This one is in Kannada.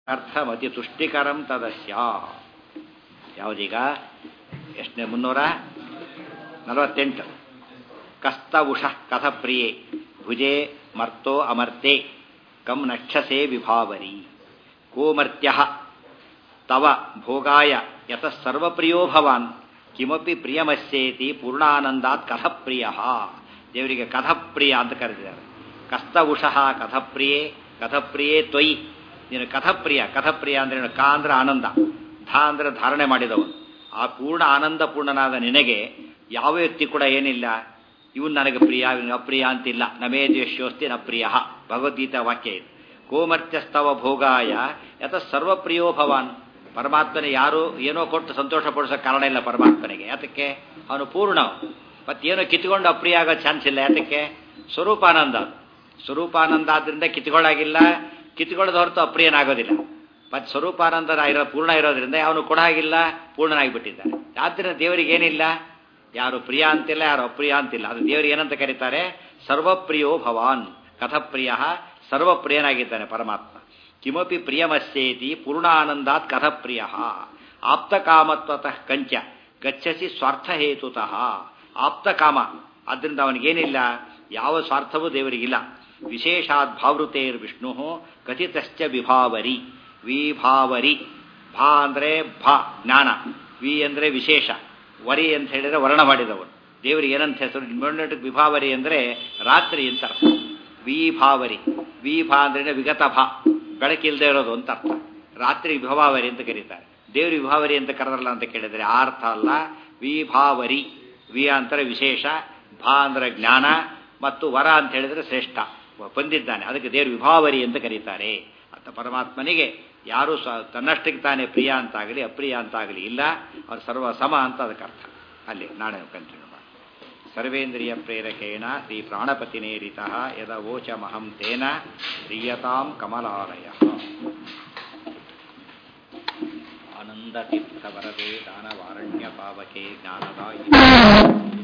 ಅರ್ಥಮತಿ ತುಷ್ಟಿಕರಂ ತದಸ್ಯ ಯಾವುದೀಗ ಎಷ್ಟನೇ ಮುನ್ನೂರ ನಲವತ್ತೆಂಟು ಕಸ್ತವುಷ ಕಥಪ್ರಿಯೆ ಭುಜೆ ಮರ್ತೋ ಅಮರ್ತೆ ಕಂ ನಕ್ಷಸೆ ವಿಭಾವರಿ ಕೋಮರ್ತ್ಯ ತವ ಭೋಗಾಯ ಯತಃ ಸರ್ವಪ್ರಿಯೋ ಭವಾನ್ ಕಿಮಪಿ ಪ್ರಿಯಮಸ್ಯೇತಿ ಪೂರ್ಣಾನಂದಾತ್ ಕಥಪ್ರಿಯ ದೇವರಿಗೆ ಕಥಪ್ರಿಯ ಅಂತ ಕರೆದಿದ್ದಾರೆ ಕಸ್ತವುಷಃ ಕಥಪ್ರಿಯೇ ಕಥಪ್ರಿಯೇ ತ್ವಯಿ ನೀನು ಕಥಪ್ರಿಯ ಕಥಪ್ರಿಯ ಅಂದ್ರೆ ಏನು? ಕ ಅಂದ್ರೆ ಆನಂದ ಧ ಅಂದ್ರೆ ಧಾರಣೆ ಮಾಡಿದವನು ಆ ಪೂರ್ಣ ಆನಂದ ಪೂರ್ಣನಾದ ನಿನಗೆ ಯಾವ ವ್ಯಕ್ತಿ ಕೂಡ ಏನಿಲ್ಲ ಇವನು ನನಗೆ ಪ್ರಿಯ ಇವನಿಗೆ ಅಪ್ರಿಯ ಅಂತಿಲ್ಲ ನಮೇ ದ್ವೇಷ್ಯೋಸ್ತಿ ನ ಪ್ರಿಯ ಭಗವದ್ಗೀತಾ ವಾಕ್ಯ ಇದು ಕೋಮರ್ತ್ಯಸ್ತವ ಭೋಗಾಯ ಯತ ಸರ್ವಪ್ರಿಯೋ ಭವಾನ್ ಪರಮಾತ್ಮನ ಯಾರು ಏನೋ ಕೊಟ್ಟು ಸಂತೋಷ ಪಡಿಸೋ ಕಾರಣ ಇಲ್ಲ ಪರಮಾತ್ಮನಿಗೆ ಯಾತಕ್ಕೆ ಅವನು ಪೂರ್ಣ ಮತ್ತೇನೋ ಕಿತ್ಕೊಂಡು ಅಪ್ರಿಯ ಆಗೋ ಚಾನ್ಸ್ ಇಲ್ಲ ಯಾತಕ್ಕೆ ಸ್ವರೂಪಾನಂದ ಅದು. ಸ್ವರೂಪಾನಂದ ಆದ್ರಿಂದ ಕಿತ್ಕೊಳ್ಳಾಗಿಲ್ಲ ಕಿತ್ಕೊಳ್ಳೋದು ಹೊರತು ಅಪ್ರಿಯನಾಗೋದಿಲ್ಲ ಮತ್ತು ಸ್ವರೂಪಾನಂದನ ಇರೋ ಪೂರ್ಣ ಇರೋದ್ರಿಂದ ಅವನು ಕೂಡ ಆಗಿಲ್ಲ ಪೂರ್ಣನಾಗಿ ಬಿಟ್ಟಿದ್ದಾನೆ ಆದ್ದರಿಂದ ದೇವರಿಗೆ ಏನಿಲ್ಲ ಯಾರು ಪ್ರಿಯ ಅಂತಿಲ್ಲ ಯಾರು ಅಪ್ರಿಯ ಅಂತಿಲ್ಲ ಅದು ದೇವರಿಗೆ ಏನಂತ ಕರೀತಾರೆ ಸರ್ವಪ್ರಿಯೋ ಭವಾನ್ ಕಥಪ್ರಿಯ ಸರ್ವಪ್ರಿಯನಾಗಿದ್ದಾನೆ ಪರಮಾತ್ಮ ಕಿಮಪಿ ಪ್ರಿಯಮಸ್ಯೇತಿ ಪೂರ್ಣಾನಂದಾತ್ ಕಥಪ್ರಿಯ ಆಪ್ತಕಾಮತ್ವತಃ ಕಂಚ ಗಚ್ಚಸಿ ಸ್ವಾರ್ಥಹೇತುತಃ ಆಪ್ತಕಾಮ ಆದ್ದರಿಂದ ಅವನಿಗೇನಿಲ್ಲ ಯಾವ ಸ್ವಾರ್ಥವೂ ದೇವರಿಗಿಲ್ಲ ವಿಶೇಷಾದ್ ಭಾವೃತೇರ್ ವಿಷ್ಣು ಕಥಿತಶ್ಚ ವಿಭಾವರಿ ವಿಭಾವರಿ ಭಾ ಅಂದರೆ ಭಾ ಜ್ಞಾನ ವಿ ಅಂದರೆ ವಿಶೇಷ ವರಿ ಅಂತ ಹೇಳಿದರೆ ವರ್ಣ ಮಾಡಿದವನು ದೇವರಿಗೆ ಏನಂತ ಹೆಸರು ಮೊನ್ನಟಕ್ಕೆ ವಿಭಾವರಿ ಅಂದರೆ ರಾತ್ರಿ ಅಂತ ಅರ್ಥ ವಿಭಾವರಿ ವಿಭಾ ಅಂದ್ರೆ ವಿಗತ ಭಾ ಬೆಳಕಿಲ್ಲದೆ ಇರೋದು ಅಂತ ಅರ್ಥ ರಾತ್ರಿ ವಿಭಾವರಿ ಅಂತ ಕರೀತಾರೆ ದೇವ್ರ ವಿಭಾವರಿ ಅಂತ ಕರೆದ್ರಲ್ಲ ಅಂತ ಕೇಳಿದರೆ ಆ ಅರ್ಥ ಅಲ್ಲ ವಿಭಾವರಿ ವಿ ಅಂತಾರೆ ವಿಶೇಷ ಭಾ ಅಂದ್ರೆ ಜ್ಞಾನ ಮತ್ತು ವರ ಅಂತ ಹೇಳಿದ್ರೆ ಶ್ರೇಷ್ಠ ಬಂದಿದ್ದಾನೆ ಅದಕ್ಕೆ ದೇವ್ರ ವಿಭಾವರಿ ಅಂತ ಕರೀತಾರೆ ಅಂತ ಪರಮಾತ್ಮನಿಗೆ ಯಾರು ಸ ತನ್ನಷ್ಟಕ್ಕೆ ತಾನೇ ಪ್ರಿಯ ಅಂತಾಗಲಿ ಅಪ್ರಿಯ ಅಂತಾಗಲಿ ಇಲ್ಲ ಅವ್ರು ಸರ್ವ ಸಮ ಅಂತ ಅದಕ್ಕೆ ಅರ್ಥ ಅಲ್ಲಿ ನಾಳೆ ಕಂಟಿನ್ಯೂ ಮಾಡಿ ಸರ್ವೇಂದ್ರಿಯ ಪ್ರೇರಕೇಣ ಶ್ರೀ ಪ್ರಾಣಪತಿನೇರಿತ ಯದ ವೋಚಮಹಂ ತೇನ ಪ್ರಿಯತಾಂ ಕಮಲಾಲಯ ಆನಂದತೀರ್ಥವರದೆ ದಾನವಾರಣ್ಯ ಪಾವಕೆ ಜ್ಞಾನದಾಯಿ